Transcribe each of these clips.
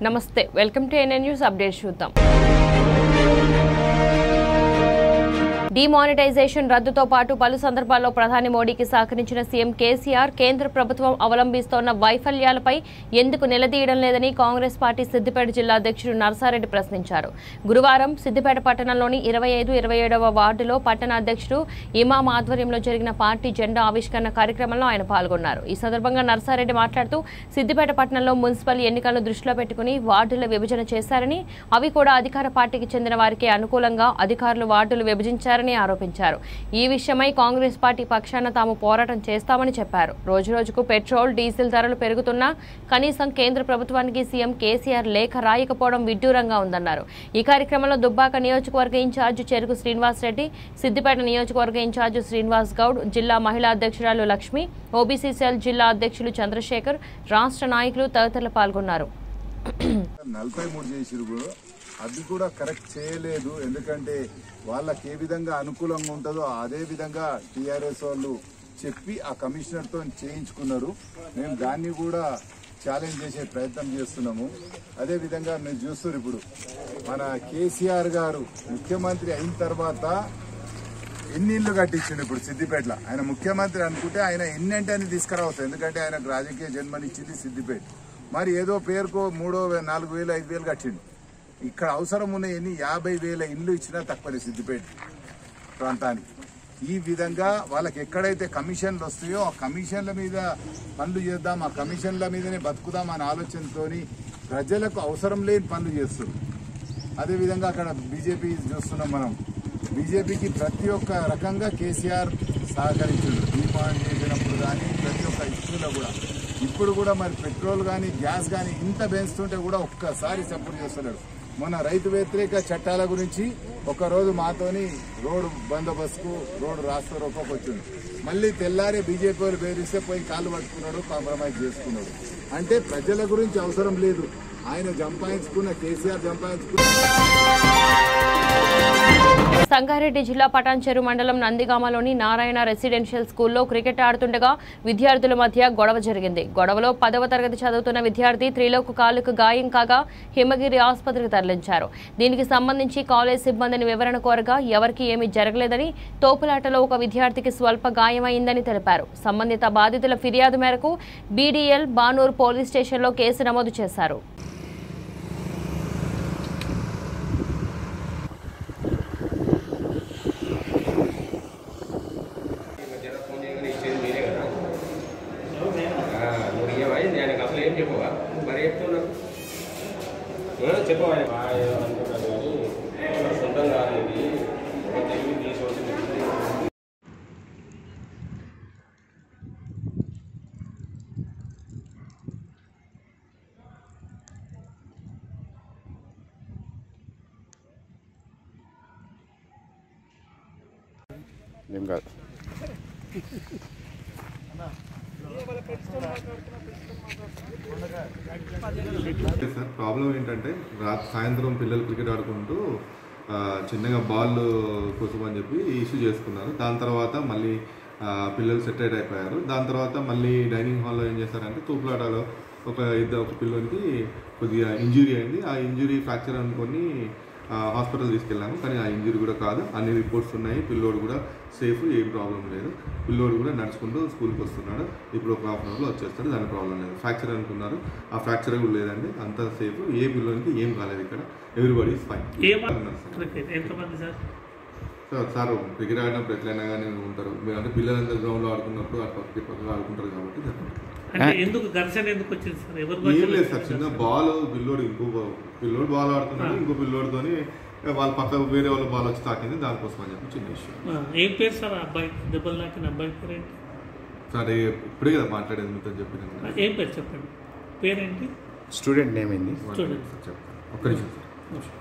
నమస్తే welcome to NN news update చూద్దాం demonetization రద్దుతో పాటు పలు సందర్భాల్లో ప్రధాని మోడీకి సహకరించిన సీఎం కేసీఆర్ కేంద్ర ప్రభుత్వం అవలంబిస్తోన్న వైఫల్యాలపై ఎందుకు నిలదీయడం లేదని కాంగ్రెస్ పార్టీ సిద్దిపేట జిల్లా అధ్యక్షుడు నరసారెడ్డి ప్రశ్నించారు గురువారం సిద్దిపేట పట్టణంలోని ఇరవై ఐదు ఇరవై ఏడవ వార్డులో పట్టణ అధ్యక్షుడు ఇమాం ఆధ్వర్యంలో జరిగిన పార్టీ జెండా ఆవిష్కరణ కార్యక్రమంలో ఆయన పాల్గొన్నారు ఈ సందర్భంగా నరసారెడ్డి మాట్లాడుతూ సిద్దిపేట పట్టణంలో మున్సిపల్ ఎన్నికలను దృష్టిలో పెట్టుకుని వార్డుల విభజన చేశారని అవి కూడా అధికార పార్టీకి చెందిన వారికి అనుకూలంగా అధికారులు వార్డులు విభజించారని ఆరోపించారు ఈ విషయమై కాంగ్రెస్ పార్టీ పక్షాన తాము పోరాటం చేస్తామని చెప్పారు రోజురోజుకు పెట్రోల్ డీజిల్ ధరలు పెరుగుతున్నా కనీసం కేంద్ర ప్రభుత్వానికి సీఎం కేసీఆర్ లేఖ రాయకపోవడం విడ్డూరంగా ఉందన్నారు ఈ కార్యక్రమంలో దుబ్బాక నియోజకవర్గ ఇన్ఛార్జ్ చెరుకు శ్రీనివాస్ రెడ్డి సిద్దిపేట నియోజకవర్గ ఇన్ఛార్జ్ శ్రీనివాస్ గౌడ్ జిల్లా మహిళా అధ్యక్షురాలు లక్ష్మి ఓబీసీ సెల్ జిల్లా అధ్యక్షులు చంద్రశేఖర్ రాష్ట్ర నాయకులు తదితరులు పాల్గొన్నారు నలభై మూడు చేసిరు కూడా అది కూడా కరెక్ట్ చేయలేదు ఎందుకంటే వాళ్ళకి ఏ విధంగా అనుకూలంగా ఉంటుందో అదే విధంగా టీఆర్ఎస్ వాళ్ళు చెప్పి ఆ కమిషనర్తో చేయించుకున్నారు మేము దాన్ని కూడా ఛాలెంజ్ చేసే ప్రయత్నం చేస్తున్నాము అదే విధంగా మీరు చూస్తారు ఇప్పుడు మన కేసీఆర్ గారు ముఖ్యమంత్రి అయిన తర్వాత ఎన్ని ఇల్లు కట్టించిండు ఇప్పుడు సిద్దిపేటలో ఆయన ముఖ్యమంత్రి అనుకుంటే ఆయన ఎన్ని అంటే అని తీసుకురావచ్చు ఎందుకంటే ఆయనకు రాజకీయ జన్మనిచ్చింది సిద్దిపేట మరి ఏదో పేరుకో మూడో వే- నాలుగు వేలు ఐదు వేలు కట్టిండు ఇక్కడ అవసరం ఉన్న ఎన్ని యాభై వేల ఇల్లు ఇచ్చినా తక్కువనే సిద్దిపేట ప్రాంతానికి ఈ విధంగా వాళ్ళకి ఎక్కడైతే కమిషన్లు వస్తాయో ఆ కమిషన్ల మీద పనులు చేద్దాం ఆ కమిషన్ల మీదనే బతుకుదాం అనే ఆలోచనతోని ప్రజలకు అవసరం లేని పనులు చేస్తారు అదేవిధంగా అక్కడ బీజేపీ చూస్తున్నాం మనం బీజేపీకి ప్రతి ఒక్క రకంగా కేసీఆర్ సహకరించారు డిమాండ్ చేసినప్పుడు కానీ ప్రతి ఒక్క ఇష్యూలో కూడా ఇప్పుడు కూడా మరి పెట్రోల్ కానీ గ్యాస్ కానీ ఇంత పెంచుతుంటే కూడా ఒక్కసారి సపోర్ట్ చేస్తలేడు మొన్న రైతు వ్యతిరేక చట్టాల గురించి ఒక రోజు మాతోని రోడ్డు బందోబస్తుకు రోడ్డు రాస్తూ రొక్కకు వచ్చింది మళ్ళీ తెల్లారే బీజేపీ వాళ్ళు బెదిరిస్తే పోయి కాళ్ళు పట్టుకున్నాడు కాంప్రమైజ్ చేసుకున్నాడు అంటే ప్రజల గురించి అవసరం లేదు ఆయన సంపాదించుకున్న కేసీఆర్ సంపాదించుకున్న సంగారెడ్డి జిల్లా పటాన్చెరు మండలం నందిగామలోని నారాయణ రెసిడెన్షియల్ స్కూల్లో క్రికెట్ ఆడుతుండగా విద్యార్థుల మధ్య గొడవ జరిగింది గొడవలో పదవ తరగతి చదువుతున్న విద్యార్థి త్రిలోక్ కాలుకు గాయం కాగా హిమగిరి ఆసుపత్రికి తరలించారు దీనికి సంబంధించి కాలేజ్ సిబ్బందిని వివరణ కోరగా ఎవరికీ ఏమీ జరగలేదని తోపులాటలో ఒక విద్యార్థికి స్వల్ప గాయమైందని తెలిపారు సంబంధిత బాధితుల ఫిర్యాదు మేరకు బీడీఎల్ బానూర్ పోలీస్ స్టేషన్లో కేసు నమోదు చేశారు జర ఫోన్ చేయగానే ఇచ్చేది మీరే కదా ఆ, నువ్వు ఇయ్యవా నేను అసలు ఏం చెప్పవా మరి చెప్తున్నావు ఆ, చెప్పవా బాగా ఏదో అనుకుంటాను కానీ నా సొంతం కాదు ఇది ఒక తెలివి తీసుకోవచ్చు ఏం కాదు సార్ ప్రాబ్లం ఏంటంటే రాత్రి సాయంత్రం పిల్లలు క్రికెట్ ఆడుకుంటూ ఆ, చిన్నగా బాల్ కోసం అని చెప్పి ఇష్యూ చేసుకున్నారు దాని తర్వాత మళ్ళీ ఆ, పిల్లలు సెటరేట్ అయిపోయారు దాని తర్వాత మళ్ళీ డైనింగ్ హాల్లో ఏం చేశారంటే తూపులాటలో ఒక ఇద్దరు ఒక పిల్లోనికి కొద్దిగా ఇంజురీ అయింది ఆ ఇంజురీ ఫ్రాక్చర్ అనుకొని ఆ, హాస్పిటల్ తీసుకెళ్ళాము కానీ ఆ ఇంజురీ కూడా కాదు అన్ని రిపోర్ట్స్ ఉన్నాయి పిల్లోడు కూడా సేఫ్ ఏం ప్రాబ్లం లేదు పిల్లోడు కూడా నడుచుకుంటూ స్కూల్కి వస్తున్నాడు ఇప్పుడు ఒక హాఫ్ అన్ అవర్లో వచ్చేస్తాడు దాని ప్రాబ్లం లేదు ఫ్రాక్చర్ అనుకున్నారు ఆ ఫ్రాక్చర్ కూడా లేదండి అంతా సేఫ్ ఏ పిల్లోనికి ఏం కాలేదు ఇక్కడ ఎవ్రీబడి ఫైన్ క్రికెట్ ఎంతమంది సార్ సార్ సార్ క్రికెట్ ఆడినప్పుడు ఎట్లయినా కానీ ఉంటారు మీరు అంటే పిల్లలంతా గ్రౌండ్లో ఆడుకున్నప్పుడు అటు పక్కకి పక్కన ఆడుకుంటారు కాబట్టి చెప్పండి. అంటే ఎందుకు ఘర్షణ ఎందుకు వచ్చింది సార్ ఎవరు ఏం లేదు సార్ చిన్న బాల్ పిల్లోడు ఇంకో పిల్లోడు బాల్ ఆడుతున్నాడు ఇంకో పిల్లోడితోని వాళ్ళ పక్క వేరే వాళ్ళ బాల్ వచ్చి తాకింది దానికోసం అని చెప్పి చిన్న ఇష్యూ ఏం పేరు సార్ ఆ అబ్బాయి దెబ్బలు నాకిన అబ్బాయి పేరు ఏంటి సరే ఇప్పుడే కదా మాట్లాడేది మీతో చెప్పిన ఆ, ఏం పేరు చెప్పండి పేరేంటి స్టూడెంట్ నేమ్ ఏంది Student. చెప్తాను ఒక్క నిమిషం సార్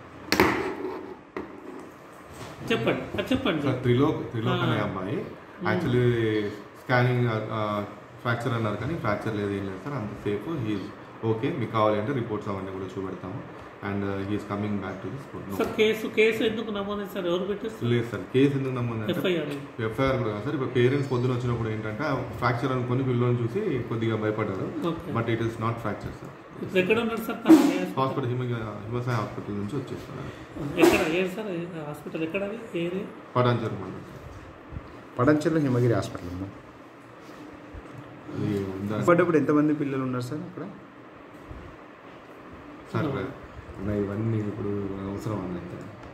చెప్పండి అది చెప్పండి సార్ సార్ త్రిలోక్ త్రిలోక్ అనే ఆ. అమ్మాయి యాక్చువల్లీ స్కానింగ్ ఫ్రాక్చర్ అన్నారు కానీ ఫ్రాక్చర్ లేదు ఏం లేదు సార్ అంత సేఫ్ హీజ్ ఓకే మీకు కావాలంటే రిపోర్ట్స్ అవన్నీ కూడా చూపెడతాము and he is coming back to the school sir case case ఎందుకు నమోదు సార్ ఎవరు పెట్టారు లేదు సార్ కేసు ఎందుకు నమ్మందంటే ఎఫ్ఐఆర్ ఎఫ్ఐఆర్ కూడా కాదు సార్ ఇప్పుడు పేరెంట్స్ పొద్దున వచ్చినప్పుడు ఏంటంటే ఫ్రాక్చర్ అనుకుని పిల్లల్ని చూసి కొద్దిగా భయపడ్డారు okay but it is not fracture sir ఇప్పుడు ఎక్కడ ఉన్నారు సార్ తను? ఏ హాస్పిటల్ హిమ హిమసాయి హాస్పిటల్ నుంచి వచ్చేస్తున్నారు ఎక్కడ ఏ సార్ ఏ హాస్పిటల్ ఎక్కడ అది ఏ ఏరియా పటాంచర్ మండలం సార్ పడంచెల్లో హిమగిరి హాస్పిటల్ ఉందా ఇది ఉందా పడ్డప్పుడు ఎంతమంది పిల్లలు ఉన్నారు సార్ అక్కడ సార్ అన్న ఇవన్నీ ఇప్పుడు అవసరం అన్నది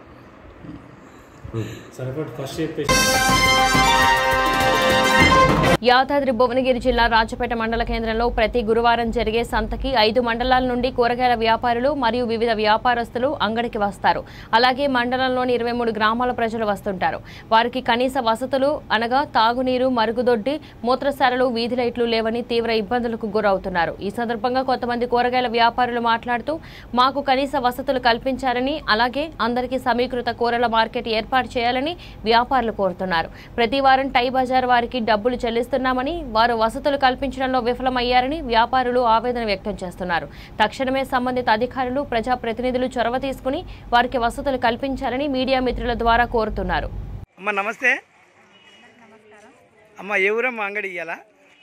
యాదాద్రి భువనగిరి జిల్లా రాజపేట మండల కేంద్రంలో ప్రతి గురువారం జరిగే సంతకి ఐదు మండలాల నుండి కూరగాయల వ్యాపారులు మరియు వివిధ వ్యాపారస్తులు అంగడికి వస్తారు అలాగే మండలంలోని ఇరవై మూడు గ్రామాల ప్రజలు వస్తుంటారు వారికి కనీస వసతులు అనగా తాగునీరు మరుగుదొడ్డి మూత్రశాలలు వీధి లైట్లు లేవని తీవ్ర ఇబ్బందులకు గురవుతున్నారు ఈ సందర్భంగా కొంతమంది కూరగాయల వ్యాపారులు మాట్లాడుతూ మాకు కనీస వసతులు కల్పించాలని అలాగే అందరికీ సమీకృత కూరల మార్కెట్ ఏర్పాటు చేయాలని వ్యాపారులు కోరుతున్నారు ప్రతి వారం టై బజార్ వారికి డబ్బులు చెల్లిస్తున్నామని వారు వసతులు కల్పించడంలో విఫలమయ్యారని వ్యాపారులు ఆవేదన వ్యక్తం చేస్తున్నారు తక్షణమే సంబంధిత అధికారులు ప్రజాప్రతినిధులు చొరవ తీసుకుని వారికి వసతులు కల్పించాలని మీడియా మిత్రుల ద్వారా కోరుతున్నారు అమ్మ నమస్తే అమ్మ ఏ ఊరమ్మ అంగడి ఇయ్యాలా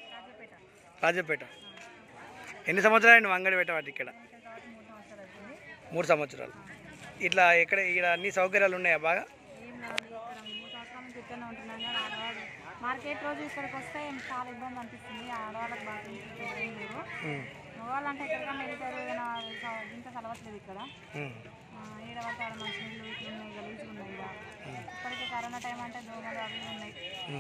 రాజపేట ఎన్ని సంవత్సరాలు నువ్వు అంగడి పెట్టవాటి ఇక్కడ మూడు సంవత్సరాలు ఇట్లా ఎక్కడ ఇక్కడ అన్ని సౌకర్యాలు ఉన్నాయా బాగా ఏం రాదు ఇక్కడ మూడు సంవత్సరాల నుంచి ఇక్కడనే ఉంటున్నాం కానీ ఆడవాళ్ళు మార్కెట్ రోజు ఇక్కడికి వస్తే చాలా ఇబ్బంది అనిపిస్తుంది ఆడవాళ్ళకి బాత్రూమ్స్ ఏం లేవు మగవాళ్ళు అంటే ఎక్కడికన్నా వెళ్తారు ఏదైనా స- ఇంత చదవట్లేదు ఇక్కడ ఆ, ఈడ పడితే ఆడ మంచి నీళ్ళు ఇట్లా ఉన్నాయి గలీజ్గా ఉన్నాయి ఇక్కడ ఇప్పటికే కరోనా టైం అంటే దోమలు అవి ఇవి ఉన్నాయి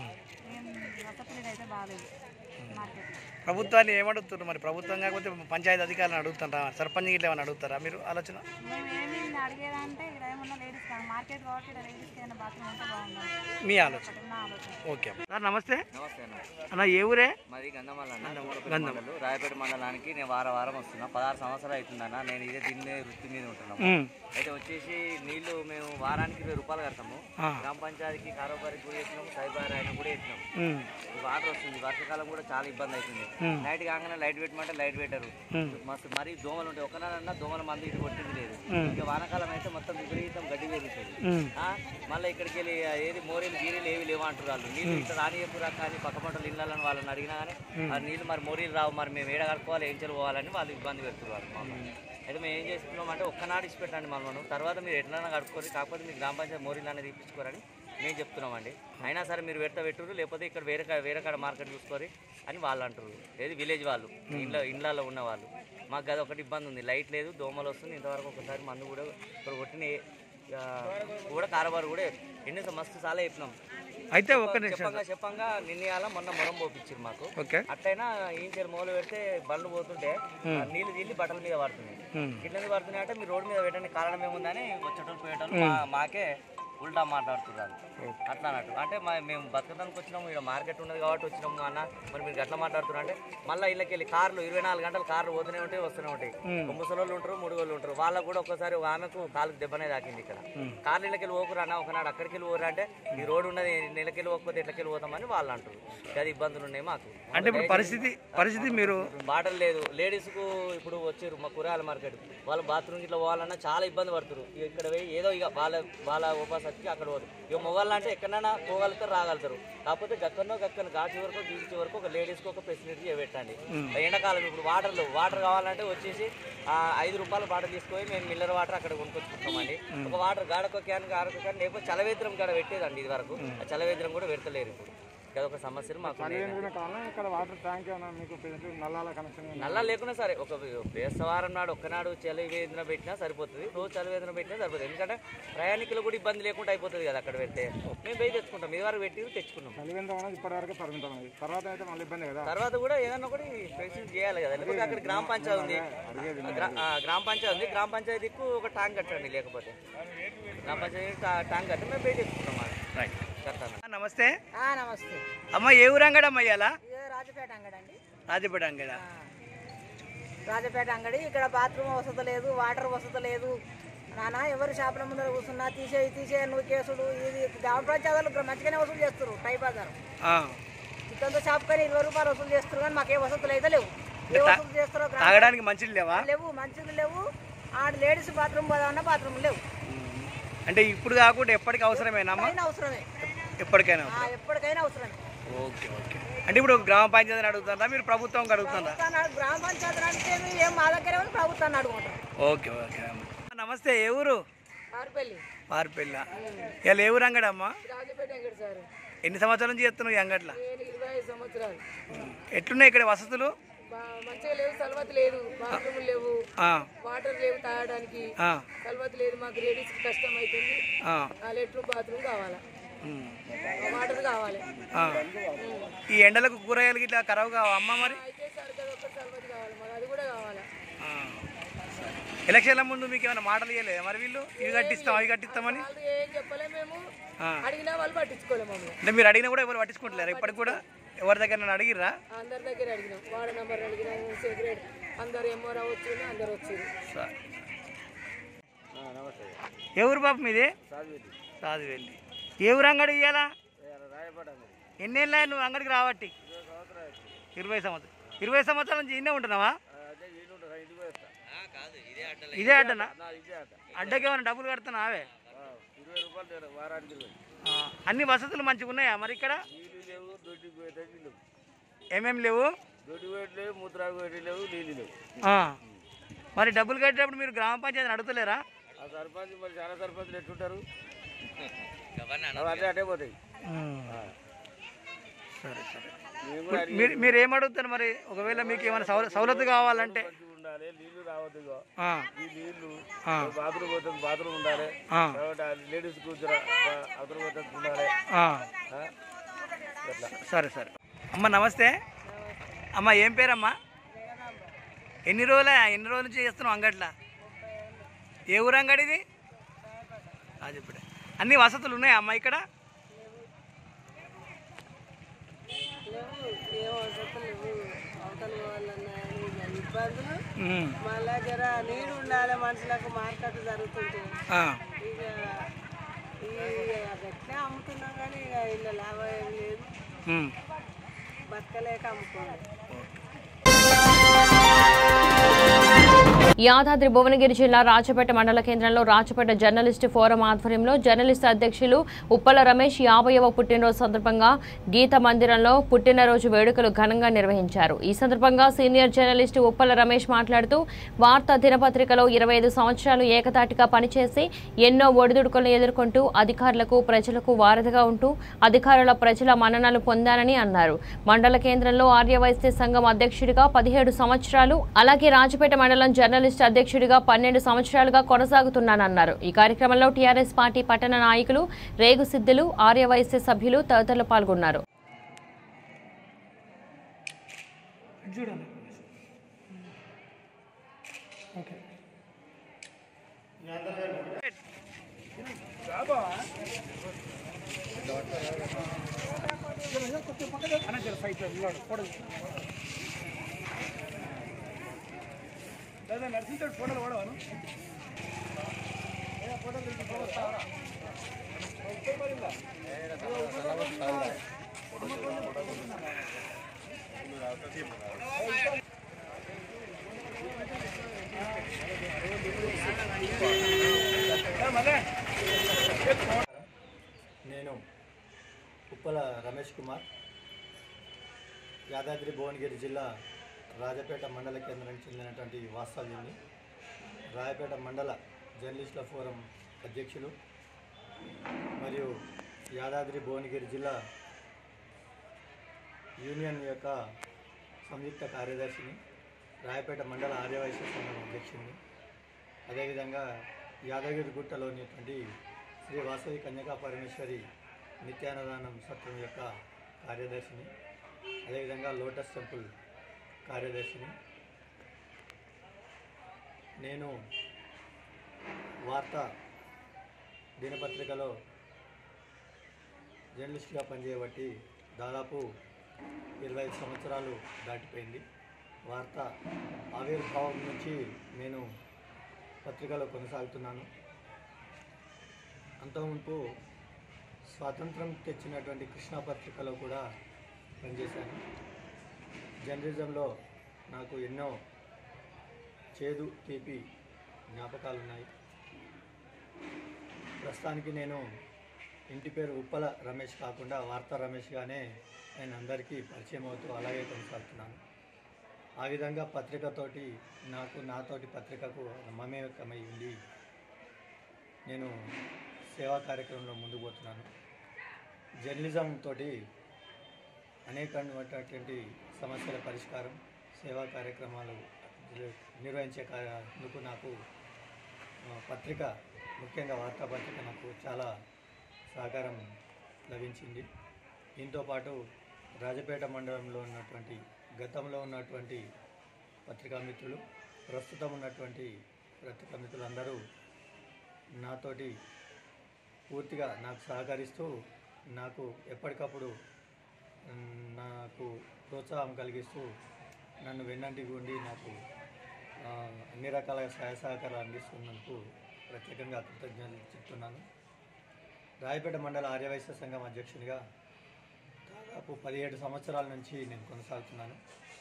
ఏం వసతులు అయితే బాగాలేదు మార్కెట్లో ప్రభుత్వాన్ని ఏమడుగుతున్నారు మరి ప్రభుత్వం కాకపోతే పంచాయతీ అధికారులను అడుగుతుంటారా సర్పంచ్ గిట్ల ఏమైనా అడుగుతారా మీరు ఆలోచన మేము ఏమి అడిగేదంటే ఇక్కడ ఏమన్నా లేడీస్ కానీ మార్కెట్ కాబట్టి ఇక్కడ లేడీస్కి ఏమైనా బాత్రూమ్ ఉంటే బాగుంటుంది మీ ఆలోచన నా ఆలోచన ఓకే సార్ నమస్తే నమస్తే అన్న అన్న ఏ ఊరే మాది గంధమల్ల అన్న గంధం. మండలు రాయపేట మండలానికి నేను వారం వారం వస్తున్నా పదహారు సంవత్సరాలు అవుతుందన్న నేను ఇదే దీని మీద వృత్తి మీద ఉంటున్నాము ఉమ్. అయితే వచ్చేసి నీళ్లు మేము వారానికి ఇరవై రూపాయలు కడతాము ఆ. గ్రామ పంచాయతీకి కారోబారికి కూడా వేసినాము సైబర్ ఆయన కూడా వేసినాం ఉమ్. ఈ వాటర్ వస్తుంది వర్షాకాలం కూడా చాలా ఇబ్బంది అవుతుంది ఉమ్. నైట్ కాగానే లైట్ పెట్టమంటే లైట్ పెట్టరు ఉమ్. మస్తు మరీ దోమలు ఉంటాయి ఒకనాడన్నా దోమల మంది ఇటు కొట్టింది లేదు ఉమ్. ఇక వానాకాలం అయితే మొత్తం విపరీతం గడ్డి పెరుగుతుంది ఉమ్. ఆ, మళ్ళీ ఇక్కడికి వెళ్ళి ఆ, ఏది మోరీలు గీరీలు ఏవి లేవు అంటారు వాళ్ళు నీళ్ళు ఇట్లా రానియపురా కానీ పక్క పంటలు ఇళ్ళని వాళ్ళని అడిగినా కానీ ఆ నీళ్ళు మరి మోరీలు రావు మరి మేము ఏడ కడుక్కోవాలి ఏం పోవాలని వాళ్ళు ఇబ్బంది పెడుతున్నారు మమ్మల్ని అయితే మేము ఏం చేస్తున్నాం అంటే ఒక్కనాడు ఇచ్చి పెట్టండి మనం తర్వాత మీరు ఎట్లైనా కడుక్కోరు కాకపోతే మీరు గ్రామ పంచాయతీ మోరీలు అనేది తీపించుకోరని మేము చెప్తున్నామండి అయినా సరే మీరు పెడతా పెట్టురు లేకపోతే ఇక్కడ వేరే కా- వేరే కాడ మార్కెట్ చూసుకోరి అని వాళ్ళు అంటారు ఏది విలేజ్ వాళ్ళు ఇంట్లో ఇండ్లలో ఉన్న వాళ్ళు మాకు అది ఒకటి ఇబ్బంది ఉంది లైట్ లేదు దోమలు వస్తుంది ఇంతవరకు ఒకసారి మందు కూడా ఇక్కడ కొట్టిన ఏ- ఆ, కూడా కారబారు కూడా ఎన్ని మస్తు చాలా చెప్పినాం అయితే ఒక్క నిమిషం చెప్పంగా చెప్పంగా నిన్నయాల మొన్న మొరం పోపించారు మాకు ఓకే అట్లయినా ఈంచేరు మొదలు పెడితే బండ్లు పోతుంటే ఆ నీళ్లు తీళ్ళి బట్టల మీద పడుతున్నాయి ఇట్లా పడుతున్నాయి అంటే మీరు రోడ్డు మీద పెట్టడానికి కారణం ఏముందని వచ్చేటోళ్ళు పోయేటోళ్ళు మా- మాకే ఉల్టా మాట్లాడుతున్నారు అట్లా అన్నట్టు అంటే మా మేము బతకడానికి వచ్చినాము ఇక్కడ మార్కెట్ ఉన్నది కాబట్టి వచ్చినాము అన్న మరి మీరు అట్లా మాట్లాడుతున్నారు అంటే మళ్ళీ ఇళ్ళకి వెళ్ళి కార్లు ఇరవై నాలుగు గంటలు కార్లు పోతూనే ఉంటాయి వస్తూనే ఉంటాయి ఒక ముసలోళ్ళు ఉంటారు మూడు వాళ్ళు ఉంటారు వాళ్ళకు కూడా ఒకసారి ఒక ఆమెకు కాలుకు దెబ్బనే తాకింది ఇక్కడ కార్లు ఇళ్ళకి వెళ్ళి పోకురా అన్న ఒకనాడు అక్కడికి వెళ్ళి పోరా అంటే ఈ రోడ్డు ఉన్నది నెలకి వెళ్ళి పోకపోతే ఎట్లకి వెళ్ళి పోతామని వాళ్ళు అంటారు అది ఇబ్బందులు ఉన్నాయి మాకు అంటే ఇప్పుడు పరిస్థితి పరిస్థితి మీరు బాటలు లేదు లేడీస్ కు ఇప్పుడు వచ్చారు మా కూరగాయల మార్కెట్ వాళ్ళు బాత్రూమ్ ఇట్లా పోవాలన్నా చాలా ఇబ్బంది పడుతున్నారు ఇక ఇక్కడ పోయి ఏదో ఇక వాళ్ళ వాళ్ళ ఉపాసకి అక్కడ పోదు ఇక మొగాళ్ళు అంటే ఎక్కడైనా పోగలుగుతారు రాగలుగుతారు కాకపోతే గక్కనో గక్కన ఘాటి వరకు గీచి వరకు ఒక లేడీస్కి ఒక ఫెసిలిటీ పెట్టండి ఎండాకాలం ఇప్పుడు వాటర్ వాటర్ కావాలంటే వచ్చేసి ఆ, ఐదు రూపాయల బాటిల్ తీసుకొని మేము మిల్లర్ వాటర్ అక్కడ కొనుక్కొచ్చుకుంటామండి ఒక వాటర్ గాడకో క్యాన్ గాడకో క్యాన్ లేకపోతే చలవేద్రం కాడ పెట్టేదండి ఇది వరకు ఆ చలవేద్రం కూడా పెడతలేరు ఇప్పుడు అదొక సమస్యలు మాకు ఉన్నాయి. ఇక్కడ వాటర్ ట్యాంక్ ఏమైనా మీకు నల్లాల కనెక్షన్ నల్లా లేకున్నా సరే ఒక బేస్తవారం నాడు ఒక్కనాడు చలి వేదన పెట్టినా సరిపోతుంది రోజు చలి వేదన పెట్టినా సరిపోతుంది ఎందుకంటే ప్రయాణికులు కూడా ఇబ్బంది లేకుండా అయిపోతుంది కదా అక్కడ పెడితే మేము పోయి తెచ్చుకుంటాం ఇది వరకు పెట్టి తెచ్చుకున్నాం చలివేంద్రం అనేది ఇప్పటివరకు పరిమితం అనేది తర్వాత అయితే మళ్ళీ ఇబ్బంది కదా తర్వాత కూడా ఏదన్నా ఒకటి ఫెసిలిటీ చేయాలి కదా లేకపోతే అక్కడ గ్రామ పంచాయతీ ఉంది గ్రా- ఆ, గ్రామ పంచాయతీ ఉంది గ్రామ పంచాయతీకు ఒక ట్యాంక్ కట్టండి లేకపోతే గ్రామ పంచాయతీ టా- ట్యాంక్ కట్టి మేము పోయి తెచ్చుకుంటాం రైట్ కట్టాను నమస్తే నమస్తే అమ్మ ఏ ఊరు అంగడి అమ్మ ఇయ్యాలా ఇదే రాజపేట అంగడండి రాజపేట అంగడ రాజపేట అంగడి ఇక్కడ బాత్రూమ్ వసతి లేదు వాటర్ వసతి లేదు నాన్న ఎవరు షాపుల ముందర కూర్చున్నా తీసేయి తీసేయి నువ్వు కేసుడు ఇది గ్రామ పంచాయతీలు మంచిగానే వసూలు చేస్తారు టై బజార్ ఇతంతో షాప్ కానీ ఇరవై రూపాయలు వసూలు చేస్తారు కానీ మాకే వసతులు అయితే లేవు ఏ వసూలు చేస్తారో గ్రామ తాగడానికి మంచిది లేవా లేవు మంచిది లేవు ఆడ లేడీస్ బాత్రూమ్ పోదామన్నా బాత్రూమ్ లేవు అంటే ఇప్పుడు కాకుండా ఎప్పటికి అవసరమేనమ్మా ఎప్పటికైనా అవసరమే ఎప్పటికైనా ఆ, ఎప్పటికైనా అవసరమే ఓకే ఓకే అంటే ఇప్పుడు గ్రామ పంచాయతీని అడుగుతుందా మీరు ప్రభుత్వం అడుగుతుందా ప్రభుత్వాన్ని గ్రామ పంచాయతీ అంటే మేము ఏం మా దగ్గర ఉంది ప్రభుత్వాన్ని అడుగుతాం ఓకే ఓకే అమ్మా. నమస్తే ఏ ఊరు ఆరుపల్లి పార్పెల్ల ఇలా ఏ ఊరు అంగడమ్మా రాజపేట వెంకట సార్ ఎన్ని సంవత్సరాల నుంచి చేస్తున్నావు ఈ అంగట్ల నేను ఇరవై ఐదు సంవత్సరాలు ఎట్లున్నాయి ఇక్కడ వసతులు బా- మంచిగా లేవు సలవతి లేదు బాత్రూమ్ లేవు ఆ, వాటర్ లేవు తాగడానికి ఆ, సలవతి లేదు మాకు లేడీస్ కష్టం అవుతుంది ఆ, ఆ లెట్రూమ్ బాత్రూమ్ కావాలా ఉమ్, వాటర్ కావాలి ఆ. ఈ ఎండలకు కూరగాయలు ఇట్లా ఖరాబ్ కావా అమ్మ మరి అయితే సరిగ్గా ఒక సలవతి కావాలి మాకు అది కూడా కావాలా ఆ. ఎలక్షన్ల ముందు మీకు ఏమైనా మాటలు ఇవ్వలేదు మరి వీళ్ళు ఇవి కట్టిస్తాం అవి కట్టిస్తామని వాళ్ళు ఏం చెప్పలే మేము ఆ. అడిగినా వాళ్ళు పట్టించుకోలేము మమ్మల్ని అంటే మీరు అడిగినా కూడా ఎవరు పట్టించుకుంటలేరు ఇప్పటికి కూడా ఎవరి దగ్గర నన్ను అడిగిర్రా అందరి దగ్గర అడిగినాం వార్డు నెంబర్ అడిగినాం సెక్రటరీ అందరు ఏమో వచ్చి అందరు వచ్చారు సరే. ఏ ఊరు బాబు మీది సాధువెల్లి ఏ ఊరు అంగడి ఇయ్యాలా ఎన్నేళ్ళ నువ్వు అంగడికి రావట్టి ఇరవై సంవత్సరం ఇరవై సంవత్సరాల నుంచి ఇన్నే ఉంటున్నావా ఇదే అడ్డనా అడ్డకి ఏమైనా డబ్బులు కడుతున్నావే ఇరవై రూపాయలు వారానికి ఇరవై ఆ, అన్ని వసతులు మంచిగా ఉన్నాయా మరి ఇక్కడ నీళ్ళు లేవు దొడ్డి పోయేటట్టు లేవు ఏమేమి లేవు దొడ్డి పోయేటి లేవు మూత్రాలు పోయేటి లేవు నీళ్ళు లేవు ఆ. మరి డబ్బులు కట్టేటప్పుడు మీరు గ్రామ పంచాయతీని అడుగుతలేరా ఆ సర్పంచ్ మరి చాలా సర్పంచ్లు ఎట్టుంటారు అవి అటే అటే పోతాయి సరే సరే మేము కూడా అడిగి మీరు మీరు ఏం అడుగుతారు మరి ఒకవేళ మీకు ఏమైనా సౌల సౌలత్ కావాలంటే మంచిగా ఉండాలి నీళ్లు రావద్దు ఇగో. ఆ. ఈ నీళ్లు ఆ. బాత్రూమ్ పోతుంది బాత్రూమ్ ఉండాలి ఆ. తర్వాత లేడీస్ కూర్చోరా అవతల పోతుంది ఉండాలి ఆ. ఆ? అట్లా సరే సరే అమ్మ నమస్తే అమ్మ ఏం పేరమ్మా ఎన్ని రోజులే ఎన్ని రోజుల నుంచి చేస్తున్నావు అంగట్లా ఏ ఊరు అంగడి ఇది అది ఇప్పుడే అన్ని వసతులు ఉన్నాయా అమ్మ ఇక్కడ ఇబ్బందులు ఉమ్. మళ్ళా జర నీరు ఉండాలి మనుషులకు మార్కెట్ జరుగుతుంటే ఆ. ఇక ఈ గట్లే అమ్ముతున్నాం కానీ ఇక ఇలా లాభం ఏం లేదు ఉమ్. బతకలేక అమ్ముకోవాలి యాదాద్రి భువనగిరి జిల్లా రాజపేట మండల కేంద్రంలో రాజపేట జర్నలిస్టు ఫోరం ఆధ్వర్యంలో జర్నలిస్టు అధ్యక్షులు ఉప్పల రమేష్ యాభైవ పుట్టినరోజు సందర్భంగా గీత మందిరంలో పుట్టినరోజు వేడుకలు ఘనంగా నిర్వహించారు ఈ సందర్భంగా సీనియర్ జర్నలిస్టు ఉప్పల రమేష్ మాట్లాడుతూ వార్తా దినపత్రికలో ఇరవై ఐదు సంవత్సరాలు ఏకతాటిగా పనిచేసి ఎన్నో ఒడిదుడుకులను ఎదుర్కొంటూ అధికారులకు ప్రజలకు వారధిగా ఉంటూ అధికారుల ప్రజల మన్ననలు పొందానని అన్నారు మండల కేంద్రంలో ఆర్యవైశ్య సంఘం అధ్యక్షుడిగా పదిహేడు సంవత్సరాలు అలాగే రాజపేట మండలం జర్నలిస్ట్ అధ్యక్షుడిగా పన్నెండు సంవత్సరాలుగా కొనసాగుతున్నానన్నారు ఈ కార్యక్రమంలో టీఆర్ఎస్ పార్టీ పట్టణ నాయకులు రేగు సిద్ధులు ఆర్యవైశ్య సభ్యులు తదితరులు పాల్గొన్నారు చూడండి ఓకే నర్సింగ్ ఫోటోలు పడవాను నేను ఉప్పల రమేష్ కుమార్ యాదాద్రి భువనగిరి జిల్లా రాజపేట మండల కేంద్రానికి చెందినటువంటి వాస్తవ్యుని రాయపేట మండల జర్నలిస్టుల ఫోరం అధ్యక్షులు మరియు యాదాద్రి భువనగిరి జిల్లా యూనియన్ యొక్క సంయుక్త కార్యదర్శిని రాయపేట మండల ఆర్యవైశ్య సంఘం అధ్యక్షుడిని అదేవిధంగా యాదగిరిగుట్టలో ఉన్నటువంటి శ్రీ వాసవి కన్యకా పరమేశ్వరి నిత్యాన్నదానం సత్రం యొక్క కార్యదర్శిని అదేవిధంగా లోటస్ టెంపుల్ కార్యదర్శిని నేను వార్తా దినపత్రికలో జర్నలిస్ట్గా పనిచేయబట్టి దాదాపు ఇరవై ఐదు సంవత్సరాలు దాటిపోయింది వార్త ఆవిర్భావం నుంచి నేను పత్రికలో కొనసాగుతున్నాను అంతకుముందు స్వాతంత్రం తెచ్చినటువంటి కృష్ణా పత్రికలో కూడా పనిచేశాను జర్నలిజంలో నాకు ఎన్నో చేదు తీపి జ్ఞాపకాలు ఉన్నాయి ప్రస్తుతానికి నేను ఇంటి పేరు ఉప్పల రమేష్ కాకుండా వార్తా రమేష్గానే నేను అందరికీ పరిచయం అవుతూ అలాగే కొనసాగుతున్నాను ఆ విధంగా పత్రికతోటి నాకు నాతోటి పత్రికకు మమేకమై ఉండి నేను సేవా కార్యక్రమంలో ముందుకు పోతున్నాను జర్నలిజం తోటి అనేకమైనటువంటి సమస్యల పరిష్కారం సేవా కార్యక్రమాలు నిర్వహించే అందుకు నాకు ఆ, పత్రిక ముఖ్యంగా వార్తాపత్రిక నాకు చాలా సహకారం లభించింది దీంతో పాటు రాజపేట మండలంలో ఉన్నటువంటి గతంలో ఉన్నటువంటి పత్రికా మిత్రులు ప్రస్తుతం ఉన్నటువంటి పత్రికా మిత్రులందరూ నాతోటి పూర్తిగా నాకు సహకరిస్తూ నాకు ఎప్పటికప్పుడు మ్, నాకు ప్రోత్సాహం కలిగిస్తూ నన్ను వెన్నంటికి ఉండి నాకు ఆ, అన్ని రకాల సహాయ సహకారాలు అందిస్తున్నందుకు ప్రత్యేకంగా కృతజ్ఞతలు చెప్తున్నాను రాయపేట మండల ఆర్యవైశ్య సంఘం అధ్యక్షునిగా దాదాపు పదిహేడు సంవత్సరాల నుంచి నేను కొనసాగుతున్నాను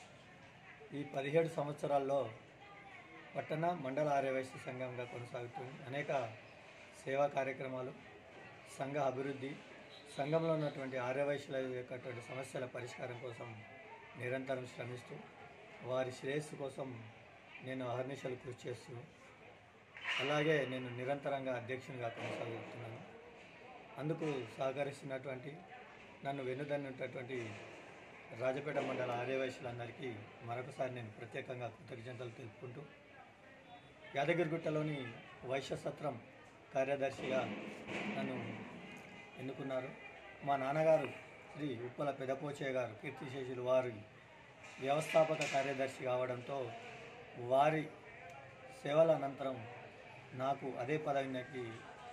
ఈ పదిహేడు సంవత్సరాల్లో పట్టణ మండల ఆర్యవైశ్య సంఘంగా కొనసాగుతుంది అనేక సేవా కార్యక్రమాలు సంఘ అభివృద్ధి సంఘంలో ఉన్నటువంటి ఆర్యవైశ్యుల యొక్క సమస్యల పరిష్కారం కోసం నిరంతరం శ్రమిస్తూ వారి శ్రేయస్సు కోసం నేను అహర్నిశలు కృషి చేస్తూ అలాగే నేను నిరంతరంగా అధ్యక్షునిగా కొనసాగుతున్నాను అందుకు సహకరిస్తున్నటువంటి నన్ను వెన్నుదన్నటువంటి రాజపేట మండల ఆర్యవైశ్యులందరికీ మరొకసారి నేను ప్రత్యేకంగా కృతజ్ఞతలు తెలుపుకుంటూ యాదగిరిగుట్టలోని వైశ్య సత్రం కార్యదర్శిగా నన్ను ఎన్నుకున్నారు మా నాన్నగారు శ్రీ ఉప్పల పెదపోచయ్య గారు కీర్తిశేషులు వారి వ్యవస్థాపక కార్యదర్శి కావడంతో వారి సేవల అనంతరం నాకు అదే పదవికి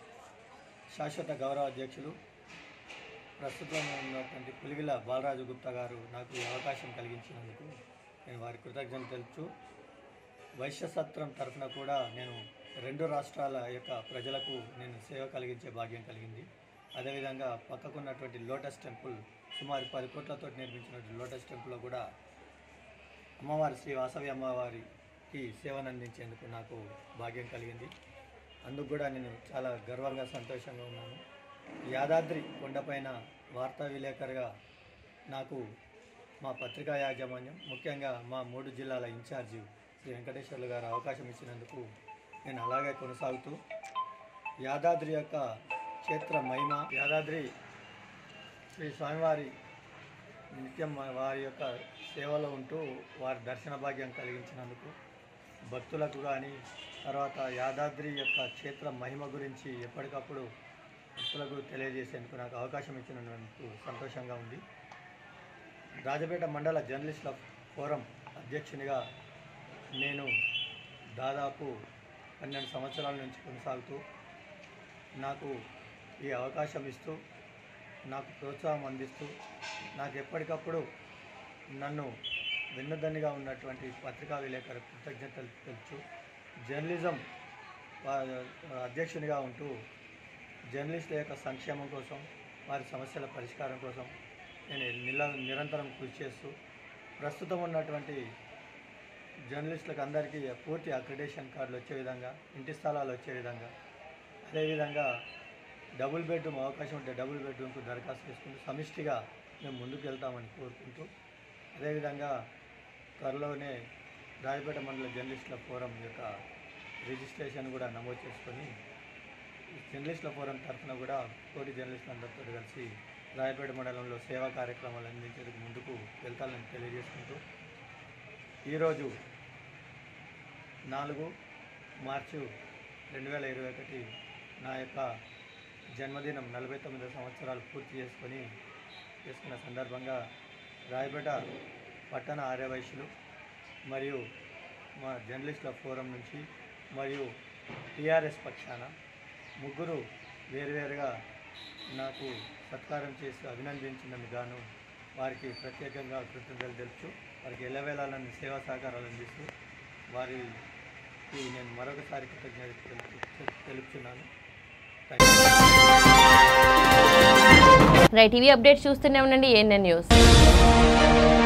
శాశ్వత గౌరవ అధ్యక్షులు ప్రస్తుతం ఉన్నటువంటి పులిగిల బాలరాజు గుప్తా గారు నాకు ఈ అవకాశం కలిగించినందుకు నేను వారి కృతజ్ఞత తెలుపుతూ వైశ్య సత్రం తరఫున కూడా నేను రెండు రాష్ట్రాల యొక్క ప్రజలకు నేను సేవ కలిగించే భాగ్యం కలిగింది అదేవిధంగా పక్కకున్నటువంటి లోటస్ టెంపుల్ సుమారు పది కోట్లతో నిర్మించినటువంటి లోటస్ టెంపుల్లో కూడా అమ్మవారి శ్రీ వాసవి అమ్మవారికి సేవను అందించేందుకు నాకు భాగ్యం కలిగింది అందుకు కూడా నేను చాలా గర్వంగా సంతోషంగా ఉన్నాను యాదాద్రి కొండపైన వార్తా విలేకరుగా నాకు మా పత్రికా యాజమాన్యం ముఖ్యంగా మా మూడు జిల్లాల ఇన్ఛార్జి శ్రీ వెంకటేశ్వర్లు గారు అవకాశం ఇచ్చినందుకు నేను అలాగే కొనసాగుతూ యాదాద్రి యొక్క క్షేత్ర మహిమ యాదాద్రి శ్రీ స్వామివారి నిత్యం వారి యొక్క సేవలో ఉంటూ వారి దర్శన భాగ్యం కలిగించినందుకు భక్తులకు కానీ తర్వాత యాదాద్రి యొక్క క్షేత్ర మహిమ గురించి ఎప్పటికప్పుడు భక్తులకు తెలియజేసేందుకు నాకు అవకాశం ఇచ్చినందుకు సంతోషంగా ఉంది రాజపేట మండల జర్నలిస్టుల ఫోరం అధ్యక్షునిగా నేను దాదాపు పన్నెండు సంవత్సరాల నుంచి కొనసాగుతూ నాకు ఈ అవకాశం ఇస్తూ నాకు ప్రోత్సాహం అందిస్తూ నాకు ఎప్పటికప్పుడు నన్ను వెన్నుదన్నిగా ఉన్నటువంటి పత్రికా విలేకరు కృతజ్ఞతలు తెలుపుతూ జర్నలిజం వా- అధ్యక్షునిగా ఉంటూ జర్నలిస్టుల యొక్క సంక్షేమం కోసం వారి సమస్యల పరిష్కారం కోసం నేను నిల నిరంతరం కృషి చేస్తూ ప్రస్తుతం ఉన్నటువంటి జర్నలిస్టులకు అందరికీ పూర్తి అక్రిడేషన్ కార్డులు వచ్చే విధంగా ఇంటి స్థలాలు వచ్చే విధంగా అదేవిధంగా డబుల్ బెడ్రూమ్ అవకాశం ఉంటే డబుల్ బెడ్రూమ్కు దరఖాస్తు చేసుకుంటూ సమిష్టిగా మేము ముందుకు వెళ్తామని కోరుకుంటూ అదేవిధంగా త్వరలోనే రాజపేట మండల జర్నలిస్టుల ఫోరం యొక్క రిజిస్ట్రేషన్ కూడా నమోదు చేసుకొని ఈ జర్నలిస్టుల ఫోరం తరఫున కూడా తోటి జర్నలిస్టులందరితో కలిసి రాయపేట మండలంలో సేవా కార్యక్రమాలు అందించేందుకు ముందుకు వెళ్తానని తెలియజేసుకుంటూ ఈరోజు నాలుగు మార్చు రెండు వేల ఇరవై ఒకటి నా యొక్క జన్మదినం నలభై తొమ్మిది సంవత్సరాలు పూర్తి చేసుకొని చేసుకున్న సందర్భంగా రాయపేట పట్టణ ఆర్యవైశ్యులు మరియు మా జర్నలిస్టుల ఫోరం నుంచి మరియు టీఆర్ఎస్ పక్షాన ముగ్గురు వేరువేరుగా నాకు సత్కారం చేసి అభినందించినందుకు గాను వారికి ప్రత్యేకంగా కృతజ్ఞతలు తెలుపుతూ వారికి ఎల్లవేళాలని సేవా సహకారాలు అందిస్తూ వారికి నేను మరొకసారి కృతజ్ఞత తెలుపు తెలుపుతున్నాను thank you right TV update చూస్తూనే ఉండండి ఏఎన్ఎన్ న్యూస్